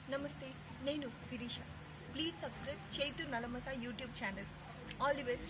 నమస్తే నేను Sirisha please subscribe Chaitu Nalamasa YouTube channel all the best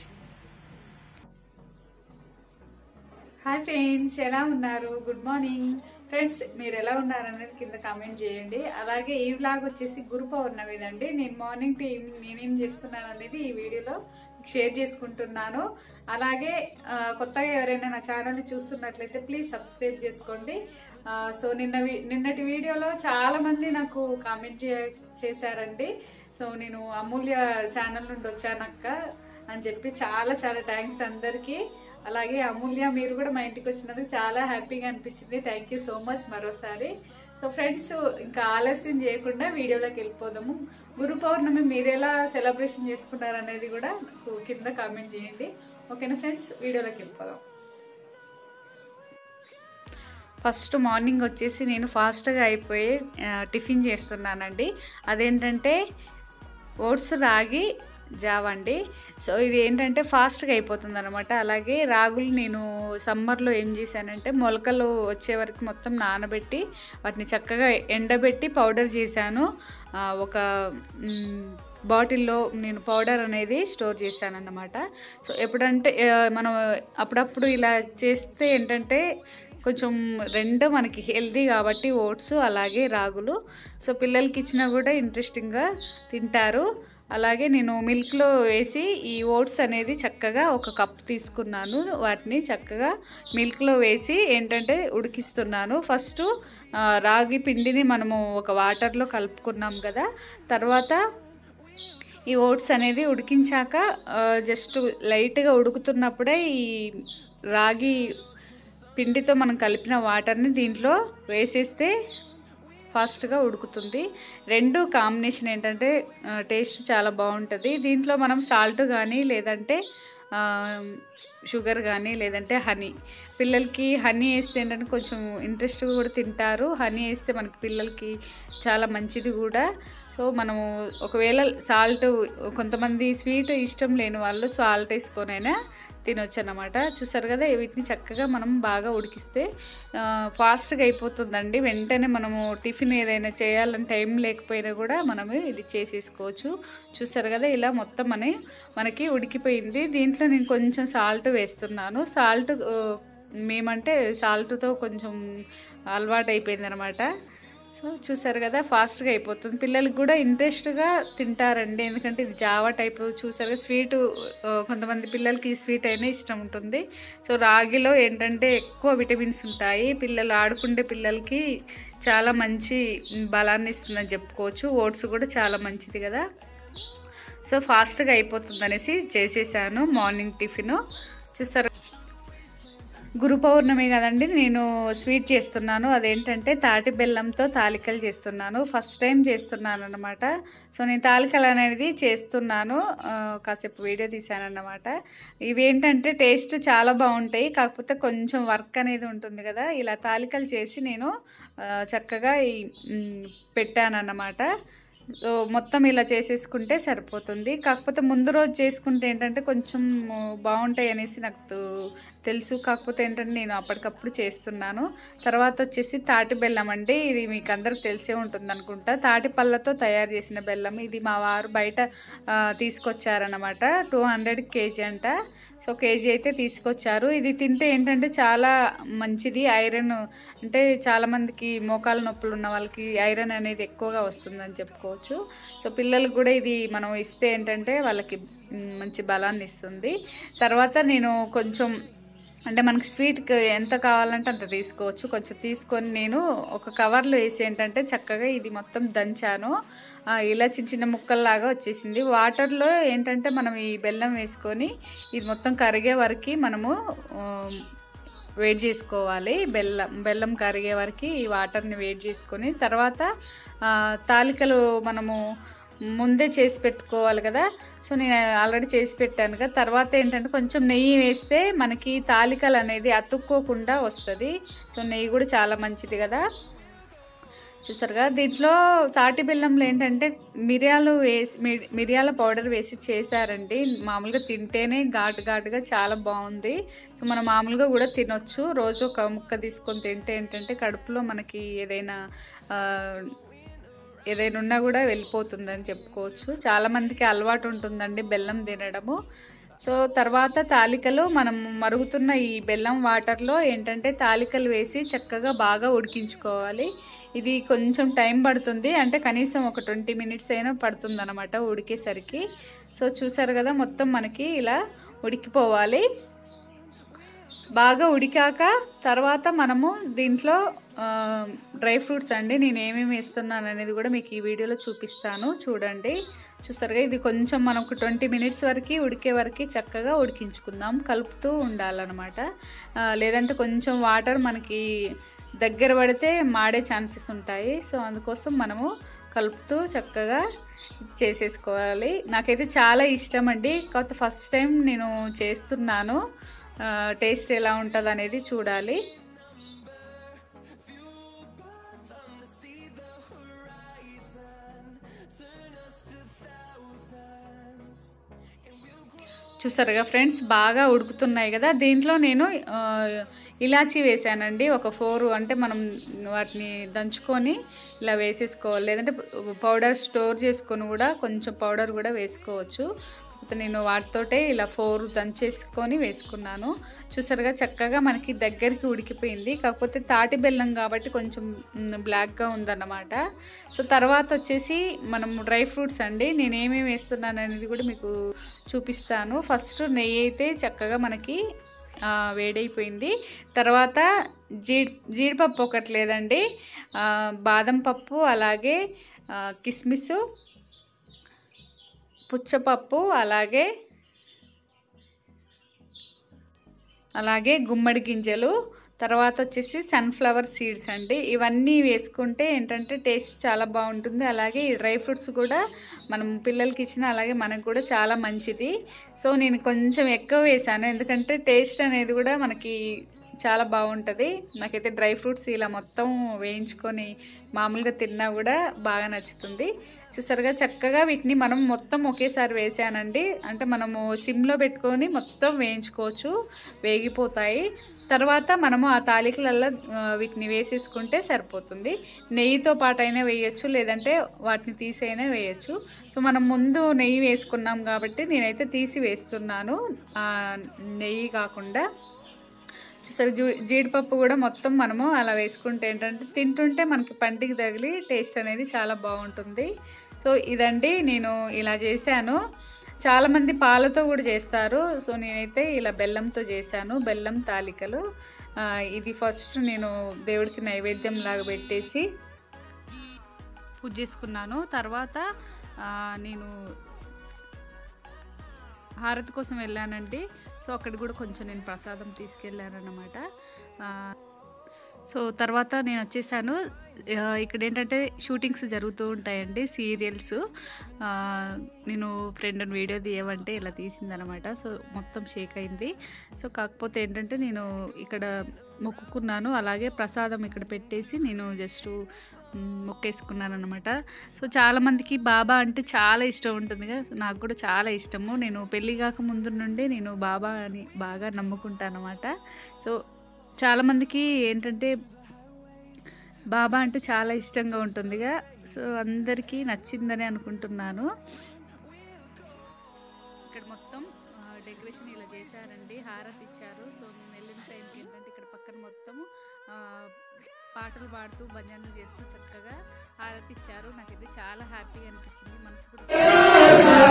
hi friends ఎలా ఉన్నారు గుడ్ మార్నింగ్ ఫ్రెండ్స్ మీరు ఎలా ఉన్నారు అనేది కింద కామెంట్ చేయండి అలాగే ఈ వ్లాగ్ వచ్చేసి గురు పౌర్ణమిదండి నేను మార్నింగ్ టు ఈవినింగ్ నేనేం చేస్తున్నాను అనేది ఈ వీడియోలో షేర్ చేసుకుంటున్నాను అలాగే ఆ, కొత్తగా ఎవరైనా నా ఛానల్ని చూస్తున్నట్లయితే ప్లీజ్ సబ్స్క్రైబ్ చేసుకోండి ఆ, సో నిన్న వి- నిన్నటి వీడియోలో చాలా మంది నాకు కామెంట్ చే- చేశారండి సో నేను అమూల్య ఛానల్ నుండి వచ్చానక్క అని చెప్పి చాలా చాలా థ్యాంక్స్ అందరికీ అలాగే అమూల్య మీరు కూడా మా ఇంటికి వచ్చినందుకు చాలా హ్యాపీగా అనిపించింది థ్యాంక్ యూ సో మచ్ మరోసారి సో ఫ్రెండ్స్ ఇంకా ఆలస్యం చేయకుండా వీడియోలోకి వెళ్ళిపోదాము గురు పౌర్ణమి మీరు ఎలా సెలబ్రేషన్ చేసుకున్నారు అనేది కూడా నాకు కింద కామెంట్ చేయండి ఓకేనా ఫ్రెండ్స్ వీడియోలోకి వెళ్ళిపోదాం ఫస్ట్ మార్నింగ్ వచ్చేసి నేను ఫాస్ట్గా అయిపోయి ఆ, టిఫిన్ చేస్తున్నానండి అదేంటంటే ఓట్స్ రాగి జావ అండి సో ఇది ఏంటంటే ఫాస్ట్గా అయిపోతుంది అనమాట అలాగే రాగులు నేను సమ్మర్లో ఏం చేశానంటే మొలకలు వచ్చే వరకు మొత్తం నానబెట్టి వాటిని చక్కగా ఎండబెట్టి పౌడర్ చేశాను ఆ, ఒక మ్, బాటిల్లో నేను పౌడర్ అనేది స్టోర్ చేశాను అన్నమాట సో ఎప్పుడంటే ఆ, మనం అప్పుడప్పుడు ఇలా చేస్తే ఏంటంటే కొంచెం రెండు మనకి హెల్దీ కాబట్టి ఓట్స్ అలాగే రాగులు సో పిల్లలకి ఇచ్చినా కూడా ఇంట్రెస్టింగ్గా తింటారు అలాగే నేను మిల్క్లో వేసి ఈ ఓట్స్ అనేది చక్కగా ఒక కప్ తీసుకున్నాను వాటిని చక్కగా మిల్క్లో వేసి ఏంటంటే ఉడికిస్తున్నాను ఫస్ట్ ఆ, రాగి పిండిని మనము ఒక వాటర్లో కలుపుకున్నాం కదా తర్వాత ఈ ఓట్స్ అనేది ఉడికించాక ఆ, జస్ట్ లైట్గా ఉడుకుతున్నప్పుడే ఈ రాగి పిండితో మనం కలిపిన వాటర్ని దీంట్లో వేసేస్తే ఫాస్ట్గా ఉడుకుతుంది రెండు కాంబినేషన్ ఏంటంటే ఆ, టేస్ట్ చాలా బాగుంటుంది దీంట్లో మనం సాల్ట్ కానీ లేదంటే ఆ, షుగర్ కానీ లేదంటే హనీ పిల్లలకి హనీ వేస్తే ఏంటంటే కొంచెం ఇంట్రెస్ట్గా కూడా తింటారు హనీ వేస్తే మనకి పిల్లలకి చాలా మంచిది కూడా సో మనము ఒకవేళ సాల్ట్ కొంతమంది స్వీట్ ఇష్టం లేని వాళ్ళు సాల్ట్ వేసుకొనైనా తినొచ్చు అన్నమాట చూసారు కదా వీటిని చక్కగా మనం బాగా ఉడికిస్తే ఆ, ఫాస్ట్గా అయిపోతుందండి వెంటనే మనము టిఫిన్ ఏదైనా చేయాలని టైం లేకపోయినా కూడా మనము ఇది చేసేసుకోవచ్చు చూసారు కదా ఇలా మొత్తం అని మనకి ఉడికిపోయింది దీంట్లో నేను కొంచెం సాల్ట్ వేస్తున్నాను సాల్ట్ మేమంటే సాల్ట్తో కొంచెం అలవాటు అయిపోయింది అనమాట సో చూసారు కదా ఫాస్ట్గా అయిపోతుంది పిల్లలకి కూడా ఇంట్రెస్ట్గా తింటారండి ఎందుకంటే ఇది జావా టైప్ చూసారు కదా స్వీట్ కొంతమంది పిల్లలకి స్వీట్ అయినా ఇష్టం ఉంటుంది సో రాగిలో ఏంటంటే ఎక్కువ విటమిన్స్ ఉంటాయి పిల్లలు ఆడుకుండే పిల్లలకి చాలా మంచి బలాన్ని ఇస్తుందని చెప్పుకోవచ్చు ఓట్స్ కూడా చాలా మంచిది కదా సో ఫాస్ట్గా అయిపోతుంది అనేసి చేసేసాను మార్నింగ్ టిఫిన్ చూస్తారు గురు పౌర్ణమి కదండి నేను స్వీట్ చేస్తున్నాను అదేంటంటే తాటి బెల్లంతో తాలికలు చేస్తున్నాను ఫస్ట్ టైం చేస్తున్నాను అనమాట సో నేను తాలికలు అనేది చేస్తున్నాను ఆ, కాసేపు వీడియో తీశాను అన్నమాట ఇవి ఏంటంటే టేస్ట్ చాలా బాగుంటాయి కాకపోతే కొంచెం వర్క్ అనేది ఉంటుంది కదా ఇలా తాలికలు చేసి నేను ఆ, చక్కగా ఈ పెట్టాను అన్నమాట సో మొత్తం ఇలా చేసేసుకుంటే సరిపోతుంది కాకపోతే ముందు రోజు చేసుకుంటే ఏంటంటే కొంచెం బాగుంటాయి అనేసి నాకు తో- తెలుసు కాకపోతే ఏంటంటే నేను అప్పటికప్పుడు చేస్తున్నాను తర్వాత వచ్చేసి తాటి బెల్లం అండి ఇది మీకు అందరికి తెలిసే ఉంటుంది అనుకుంటా తాటి పళ్ళతో తయారు చేసిన బెల్లం ఇది మా వారు బయట ఆ, తీసుకొచ్చారనమాట టూ హండ్రెడ్ కేజీ అంట సో కేజీ అయితే తీసుకొచ్చారు ఇది తింటే ఏంటంటే చాలా మంచిది ఐరన్ అంటే చాలా మందికి మోకాల నొప్పులు ఉన్న వాళ్ళకి ఐరన్ అనేది ఎక్కువగా వస్తుందని చెప్పుకోవచ్చు సో పిల్లలకు కూడా ఇది మనం ఇస్తే ఏంటంటే వాళ్ళకి మ్, మంచి బలాన్ని ఇస్తుంది తర్వాత నేను కొంచెం అంటే మనకి స్వీట్కి ఎంత కావాలంటే అంత తీసుకోవచ్చు కొంచెం తీసుకొని నేను ఒక కవర్లో వేసి ఏంటంటే చక్కగా ఇది మొత్తం దంచాను ఆ, ఇలా చిన్న చిన్న ముక్కల్లాగా వచ్చేసింది వాటర్లో ఏంటంటే మనం ఈ బెల్లం వేసుకొని ఇది మొత్తం కరిగే వరకు మనము ఆ, వేడి చేసుకోవాలి బెల్లం బెల్లం కరిగే వరకు ఈ వాటర్ని వేడి చేసుకొని తర్వాత ఆ, తాలికలు మనము ముందే చేసి పెట్టుకోవాలి కదా సో నేను ఆల్రెడీ చేసి పెట్టాను కదా తర్వాత ఏంటంటే కొంచెం నెయ్యి వేస్తే మనకి తాలికలు అనేది అతుక్కోకుండా వస్తుంది సో నెయ్యి కూడా చాలా మంచిది కదా చూసారు కదా దీంట్లో తాటి బెల్లంలో ఏంటంటే మిరియాలు వేసి మిరి- మిరియాల పౌడర్ వేసి చేశారండి మామూలుగా తింటేనే ఘాటు ఘాటుగా చాలా బాగుంది సో మనం మామూలుగా కూడా తినొచ్చు రోజు ఒక ముక్క తీసుకొని తింటే ఏంటంటే కడుపులో మనకి ఏదైనా ఆ, ఏదైనా ఉన్నా కూడా వెళ్ళిపోతుందని చెప్పుకోవచ్చు చాలామందికి అలవాటు ఉంటుందండి బెల్లం తినడము సో తర్వాత తాలికలు మనం మరుగుతున్న ఈ బెల్లం వాటర్లో ఏంటంటే తాలికలు వేసి చక్కగా బాగా ఉడికించుకోవాలి ఇది కొంచెం టైం పడుతుంది అంటే కనీసం ఒక ట్వంటీ మినిట్స్ అయినా పడుతుంది అనమాట ఉడికేసరికి సో చూసారు కదా మొత్తం మనకి ఇలా ఉడికిపోవాలి బాగా ఉడికాక తర్వాత మనము దీంట్లో ఆ, డ్రై ఫ్రూట్స్ అండి నేను ఏమేమి వేస్తున్నాను అనేది కూడా మీకు ఈ వీడియోలో చూపిస్తాను చూడండి చూసారుగా ఇది కొంచెం మనం ఒక ట్వంటీ మినిట్స్ వరకు ఉడికే వరకు చక్కగా ఉడికించుకుందాం కలుపుతూ ఉండాలన్నమాట ఆ, లేదంటే కొంచెం వాటర్ మనకి దగ్గర పడితే మాడే ఛాన్సెస్ ఉంటాయి సో అందుకోసం మనము కలుపుతూ చక్కగా ఇది చేసేసుకోవాలి నాకైతే చాలా ఇష్టం అండి కాకపోతే ఫస్ట్ టైం నేను చేస్తున్నాను ఆ, టేస్ట్ ఎలా ఉంటుంది అనేది చూడాలి చూసారుగా ఫ్రెండ్స్ బాగా ఉడుకుతున్నాయి కదా దీంట్లో నేను ఆ, ఇలాచీ వేసానండి ఒక ఫోర్ అంటే మనం వాటిని దంచుకొని ఇలా వేసేసుకోవాలి లేదంటే పౌడర్ స్టోర్ చేసుకొని కూడా కొంచెం పౌడర్ కూడా వేసుకోవచ్చు కాకపోతే నేను వాటితోటే ఇలా ఫోర్ దంచేసుకొని వేసుకున్నాను చూసారుగా చక్కగా మనకి దగ్గరికి ఉడికిపోయింది కాకపోతే తాటి బెల్లం కాబట్టి కొంచెం మ్, బ్లాక్గా ఉందన్నమాట సో తర్వాత వచ్చేసి మనం డ్రై ఫ్రూట్స్ అండి నేను ఏమేమి వేస్తున్నాను అనేది కూడా మీకు చూపిస్తాను ఫస్ట్ నెయ్యి అయితే చక్కగా మనకి ఆ, వేడైపోయింది తర్వాత జీడి జీడిపప్పు ఒకటి లేదండి ఆ, బాదం పప్పు అలాగే ఆ, కిస్మిస్ పుచ్చపప్పు అలాగే అలాగే గుమ్మడి గింజలు తర్వాత వచ్చేసి సన్ఫ్లవర్ సీడ్స్ అండి ఇవన్నీ వేసుకుంటే ఏంటంటే టేస్ట్ చాలా బాగుంటుంది అలాగే ఈ డ్రై ఫ్రూట్స్ కూడా మనం పిల్లలకి ఇచ్చిన అలాగే మనకు కూడా చాలా మంచిది సో నేను కొంచెం ఎక్కువ వేసాను ఎందుకంటే టేస్ట్ అనేది కూడా మనకి చాలా బాగుంటుంది నాకైతే డ్రై ఫ్రూట్స్ ఇలా మొత్తం వేయించుకొని మామూలుగా తిన్నా కూడా బాగా నచ్చుతుంది చూసారుగా చక్కగా వీటిని మనం మొత్తం ఒకేసారి వేసానండి అంటే మనము సిమ్లో పెట్టుకొని మొత్తం వేయించుకోవచ్చు వేగిపోతాయి తర్వాత మనము ఆ తాలికలలో ఆ, వీటిని వేసేసుకుంటే సరిపోతుంది నెయ్యితో పాటు అయినా వేయచ్చు లేదంటే వాటిని తీసైనా వేయచ్చు సో మనం ముందు నెయ్యి వేసుకున్నాం కాబట్టి నేనైతే తీసి వేస్తున్నాను ఆ, నెయ్యి కాకుండా చూసారు జూ జీడిపప్పు కూడా మొత్తం మనము అలా వేసుకుంటే ఏంటంటే తింటుంటే మనకి పంటికి తగిలి టేస్ట్ అనేది చాలా బాగుంటుంది సో ఇదండి నేను ఇలా చేశాను చాలామంది పాలతో కూడా చేస్తారు సో నేనైతే ఇలా బెల్లంతో చేశాను బెల్లం తాలికలు ఆ, ఇది ఫస్ట్ నేను దేవుడికి నైవేద్యం లాగా పెట్టేసి పూజ చేసుకున్నాను తర్వాత ఆ, నేను హారతి కోసం వెళ్ళానండి సో అక్కడ కూడా కొంచెం నేను ప్రసాదం తీసుకెళ్ళాను అనమాట సో తర్వాత నేను వచ్చేసాను ఆ, ఇక్కడ ఏంటంటే షూటింగ్స్ జరుగుతూ ఉంటాయండి సీరియల్స్ ఆ, నేను ఫ్రెండ్ వీడియో తీయమంటే ఇలా తీసిందనమాట సో మొత్తం షేక్ అయింది సో కాకపోతే ఏంటంటే నేను ఇక్కడ మొక్కుకున్నాను అలాగే ప్రసాదం ఇక్కడ పెట్టేసి నేను జస్ట్ మొక్కేసుకున్నాను అనమాట సో చాలామందికి బాబా అంటే చాలా ఇష్టం ఉంటుంది కదా సో నాకు కూడా చాలా ఇష్టము నేను పెళ్ళి కాక ముందు నుండి నేను బాబా అని బాగా నమ్ముకుంటాను అనమాట సో చాలామందికి ఏంటంటే బాబా అంటే చాలా ఇష్టంగా ఉంటుందిగా సో అందరికీ నచ్చిందని అనుకుంటున్నాను ఇక్కడ మొత్తం ఆ, డెకరేషన్ ఇలా చేశారండి హారతి ఇచ్చారు సో మేము వెళ్ళిన టైంకి ఏంటంటే ఇక్కడ పక్కన మొత్తం ఆ, పాటలు పాడుతూ భజనలు చేస్తూ చక్కగా హారతి ఇచ్చారు నాకైతే చాలా హ్యాపీగా అనిపించింది మనసు కూడా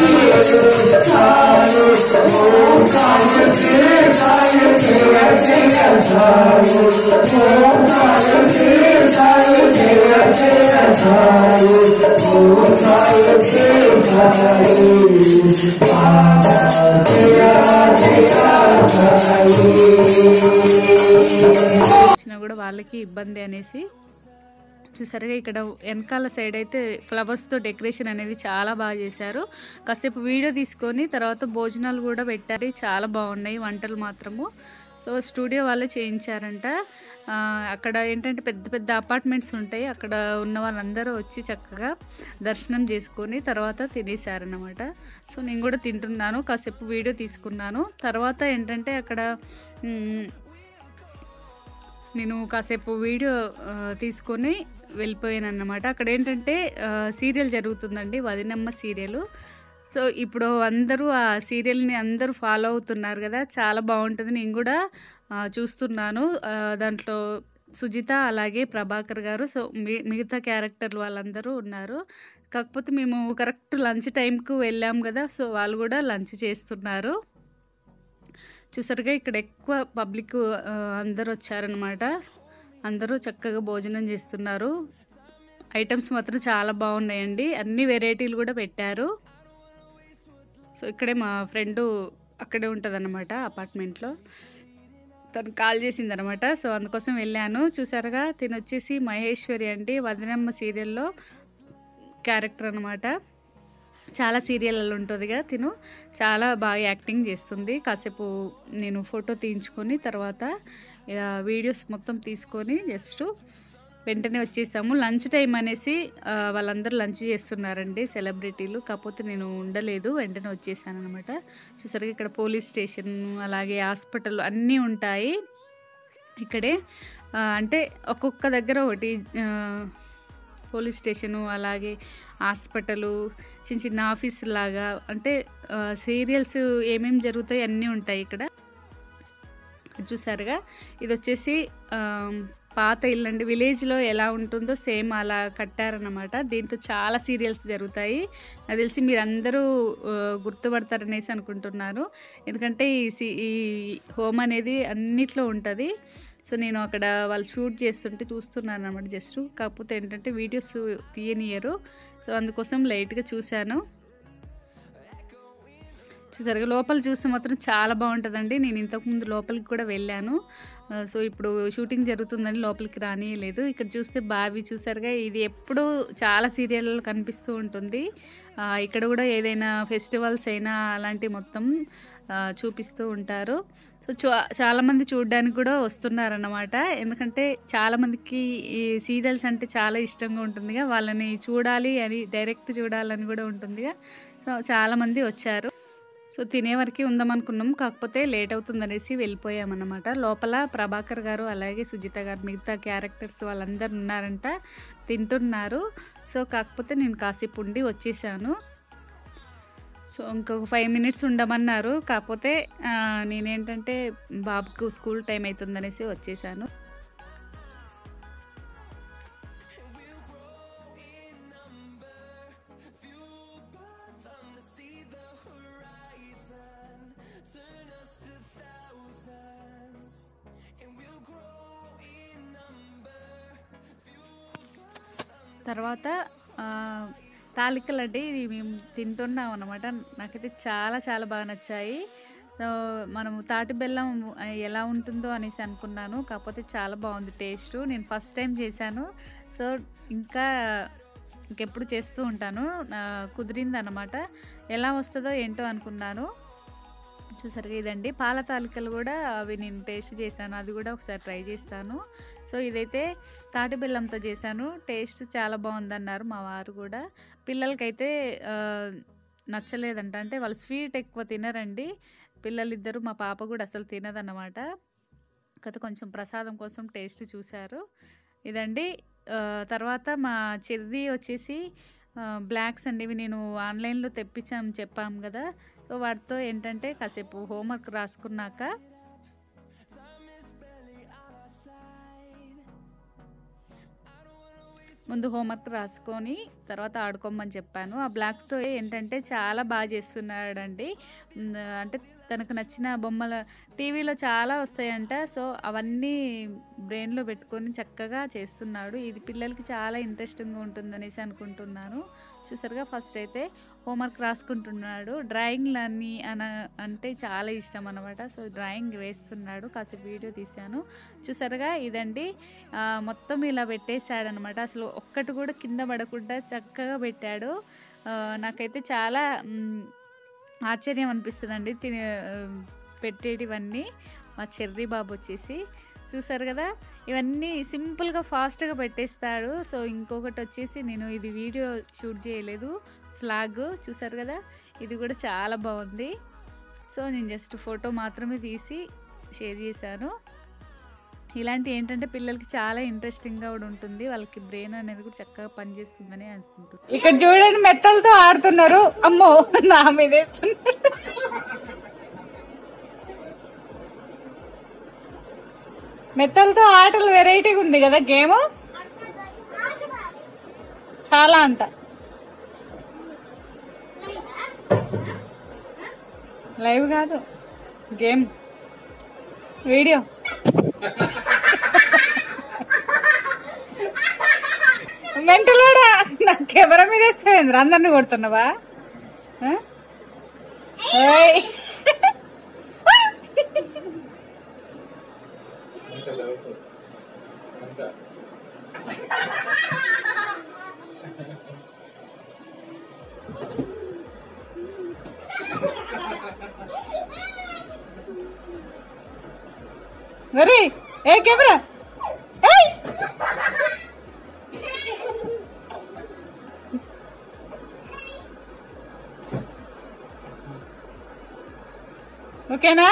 వచ్చినా కూడా వాళ్ళకి ఇబ్బంది అనేసి చూసారుగా ఇక్కడ వెనకాల సైడ్ అయితే ఫ్లవర్స్తో డెకరేషన్ అనేది చాలా బాగా చేశారు కాసేపు వీడియో తీసుకొని తర్వాత భోజనాలు కూడా పెట్టారు చాలా బాగున్నాయి వంటలు మాత్రము సో స్టూడియో వాళ్ళే చేయించారంట ఆ, అక్కడ ఏంటంటే పెద్ద పెద్ద అపార్ట్మెంట్స్ ఉంటాయి అక్కడ ఉన్న వాళ్ళందరూ వచ్చి చక్కగా దర్శనం చేసుకొని తర్వాత తినేశారనమాట సో నేను కూడా తింటున్నాను కాసేపు వీడియో తీసుకున్నాను తర్వాత ఏంటంటే అక్కడ మ్, నేను కాసేపు వీడియో ఆ, తీసుకొని వెళ్ళిపోయాను అన్నమాట అక్కడ ఏంటంటే సీరియల్ జరుగుతుందండి వదినమ్మ సీరియల్ సో ఇప్పుడు అందరూ ఆ సీరియల్ని అందరూ ఫాలో అవుతున్నారు కదా చాలా బాగుంటుంది నేను కూడా ఆ, చూస్తున్నాను ఆ, దాంట్లో సుజిత అలాగే ప్రభాకర్ గారు సో మి- మిగతా క్యారెక్టర్లు వాళ్ళందరూ ఉన్నారు కాకపోతే మేము కరెక్ట్ లంచ్ టైంకు వెళ్ళాం కదా సో వాళ్ళు కూడా లంచ్ చేస్తున్నారు చూసారుగా ఇక్కడ ఎక్కువ పబ్లిక్ ఆ, అందరూ వచ్చారనమాట అందరూ చక్కగా భోజనం చేస్తున్నారు ఐటమ్స్ మాత్రం చాలా బాగున్నాయండి అన్ని వెరైటీలు కూడా పెట్టారు సో ఇక్కడే మా ఫ్రెండ్ అక్కడే ఉంటుంది అపార్ట్మెంట్లో తను కాల్ చేసింది అనమాట సో అందుకోసం వెళ్ళాను చూసారుగా తిను వచ్చేసి మహేశ్వరి అండి వదినమ్మ సీరియల్లో క్యారెక్టర్ అనమాట చాలా సీరియల్లో ఉంటుందిగా తిను చాలా బాగా యాక్టింగ్ చేస్తుంది కాసేపు నేను ఫోటో తీయించుకొని తర్వాత ఇలా వీడియోస్ మొత్తం తీసుకొని జస్ట్ వెంటనే వచ్చేసాము లంచ్ టైం అనేసి ఆ, వాళ్ళందరూ లంచ్ చేస్తున్నారండి సెలబ్రిటీలు కాకపోతే నేను ఉండలేదు వెంటనే వచ్చేసాను అనమాట చూసారు ఇక్కడ పోలీస్ స్టేషన్ అలాగే హాస్పిటల్ అన్నీ ఉంటాయి ఇక్కడే ఆ, అంటే ఒక్కొక్క దగ్గర ఒకటి ఆ, పోలీస్ స్టేషను అలాగే హాస్పిటలు చిన్న చిన్న ఆఫీస్ లాగా అంటే ఆ, సీరియల్స్ ఏమేమి జరుగుతాయి అన్నీ ఉంటాయి ఇక్కడ చూసారుగా ఇది వచ్చేసి ఆ, పాత ఇల్లు అండి విలేజ్లో ఎలా ఉంటుందో సేమ్ అలా కట్టారనమాట దీంట్లో చాలా సీరియల్స్ జరుగుతాయి నాకు తెలిసి మీరు అందరూ ఆ, గుర్తుపడతారనేసి అనుకుంటున్నాను ఎందుకంటే ఈ సి ఈ హోమ్ అనేది అన్నిట్లో ఉంటుంది సో నేను అక్కడ వాళ్ళు షూట్ చేస్తుంటే చూస్తున్నాను అనమాట జస్ట్ కాకపోతే ఏంటంటే వీడియోస్ తీయనియరు సో అందుకోసం లైట్గా చూశాను చూసారు లోపల చూస్తే మాత్రం చాలా బాగుంటుందండి నేను ఇంతకుముందు లోపలికి కూడా వెళ్ళాను ఆ, సో ఇప్పుడు షూటింగ్ జరుగుతుందని లోపలికి రానియలేదు ఇక్కడ చూస్తే బావి చూసారుగా ఇది ఎప్పుడూ చాలా సీరియల్లో కనిపిస్తూ ఉంటుంది ఆ, ఇక్కడ కూడా ఏదైనా ఫెస్టివల్స్ అయినా అలాంటి మొత్తం ఆ, చూపిస్తూ ఉంటారు సో చా- చాలామంది చూడడానికి కూడా వస్తున్నారన్నమాట ఎందుకంటే చాలామందికి ఈ సీరియల్స్ అంటే చాలా ఇష్టంగా ఉంటుందిగా వాళ్ళని చూడాలి అని డైరెక్ట్ చూడాలని కూడా ఉంటుందిగా సో చాలామంది వచ్చారు సో తినే వరకు ఉందామనుకున్నాం కాకపోతే లేట్ అవుతుందనేసి వెళ్ళిపోయామన్నమాట లోపల ప్రభాకర్ గారు అలాగే సుజిత గారు మిగతా క్యారెక్టర్స్ వాళ్ళందరూ ఉన్నారంట తింటున్నారు సో కాకపోతే నేను కాసేపు ఉండి వచ్చేసాను సో ఇంకొక ఫైవ్ మినిట్స్ ఉండమన్నారు కాకపోతే ఆ, నేనేంటంటే బాబుకు స్కూల్ టైం అవుతుందనేసి వచ్చేసాను తర్వాత ఆ, తాలికలు అంటే ఇది మేము తింటున్నాం అనమాట నాకైతే చాలా చాలా బాగా నచ్చాయి సో మనము తాటి బెల్లం ఆ, ఎలా ఉంటుందో అనేసి అనుకున్నాను కాకపోతే చాలా బాగుంది టేస్ట్ నేను ఫస్ట్ టైం చేశాను సో ఇంకా ఇంకెప్పుడు చేస్తూ ఉంటాను కుదిరింది అనమాట ఎలా వస్తుందో ఏంటో అనుకున్నాను చూసారుగా ఇదండి పాల తాలికలు కూడా అవి నేను టేస్ట్ చేశాను అది కూడా ఒకసారి ట్రై చేస్తాను సో ఇదైతే తాటి బెల్లంతో చేశాను టేస్ట్ చాలా బాగుందన్నారు మా వారు కూడా పిల్లలకైతే ఆ, నచ్చలేదంట అంటే వాళ్ళు స్వీట్ ఎక్కువ తినరండి పిల్లలిద్దరూ మా పాప కూడా అసలు తినదన్నమాట కథ కొంచెం ప్రసాదం కోసం టేస్ట్ చూశారు ఇదండి ఆ, తర్వాత మా చెర్రీ వచ్చేసి ఆ, బ్లాక్స్ అండి ఇవి నేను ఆన్లైన్లో తెప్పించాం చెప్పాం కదా సో వాటితో ఏంటంటే కాసేపు హోంవర్క్ రాసుకున్నాక ముందు హోంవర్క్ రాసుకొని తర్వాత ఆడుకోమని చెప్పాను ఆ బ్లాక్స్తో ఏంటంటే చాలా బాగా చేస్తున్నాడండి ఉమ్, అంటే తనకు నచ్చిన బొమ్మల టీవీలో చాలా వస్తాయంట సో అవన్నీ బ్రెయిన్లో పెట్టుకొని చక్కగా చేస్తున్నాడు ఇది పిల్లలకి చాలా ఇంట్రెస్టింగ్గా ఉంటుందనేసి అనుకుంటున్నాను చూసారుగా ఫస్ట్ అయితే హోంవర్క్ రాసుకుంటున్నాడు డ్రాయింగ్లు అన్నీ అన అంటే చాలా ఇష్టం అనమాట సో డ్రాయింగ్ వేస్తున్నాడు కాసేపు వీడియో తీశాను చూసారుగా ఇదండి ఆ, మొత్తం ఇలా పెట్టేశాడనమాట అసలు ఒక్కటి కూడా కింద పడకుండా చక్కగా పెట్టాడు ఆ, నాకైతే చాలా మ్, ఆశ్చర్యం అనిపిస్తుందండి తినే ఆ, పెట్టేటివన్నీ మా చెర్రీ బాబు వచ్చేసి చూసారు కదా ఇవన్నీ సింపుల్గా ఫాస్ట్గా పెట్టేస్తాడు సో ఇంకొకటి వచ్చేసి నేను ఇది వీడియో షూట్ చేయలేదు ఫ్లాగ్ చూసారు కదా ఇది కూడా చాలా బాగుంది సో నేను జస్ట్ ఫోటో మాత్రమే తీసి షేర్ చేశాను ఇలాంటి ఏంటంటే పిల్లలకి చాలా ఇంట్రెస్టింగ్గా కూడా ఉంటుంది వాళ్ళకి బ్రెయిన్ అనేది కూడా చక్కగా పనిచేస్తుందని అనుకుంటున్నాను ఇక్కడ చూడండి మెత్తలతో ఆడుతున్నారు అమ్మో నా మీద వేస్తున్నారు మెత్తలతో ఆటలు వెరైటీగా ఉంది కదా గేమ్ చాలా అంట లైవ్ కాదు గేమ్ వీడియో మెంటలోడా నా కెమెరా మీద వేస్తావేంద్ర అందరిని కొడుతున్నావా ఆ? ఓయ్. మరి ఏ కెమెరా ఏయ్ ఓకేనా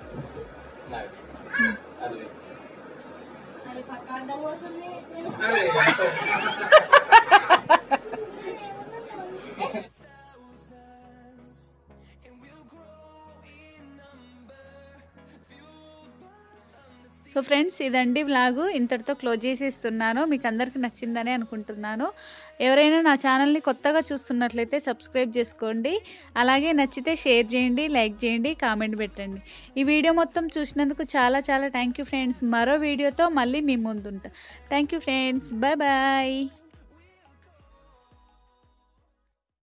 సో ఫ్రెండ్స్ ఇదండి వ్లాగు ఇంతటితో క్లోజ్ చేసేస్తున్నాను మీకు అందరికీ నచ్చిందని అనుకుంటున్నాను ఎవరైనా నా ఛానల్ని కొత్తగా చూస్తున్నట్లయితే సబ్స్క్రైబ్ చేసుకోండి అలాగే నచ్చితే షేర్ చేయండి లైక్ చేయండి కామెంట్ పెట్టండి ఈ వీడియో మొత్తం చూసినందుకు చాలా చాలా థ్యాంక్ యూ ఫ్రెండ్స్ మరో వీడియోతో మళ్ళీ మీ ముందుంటా thank you friends bye bye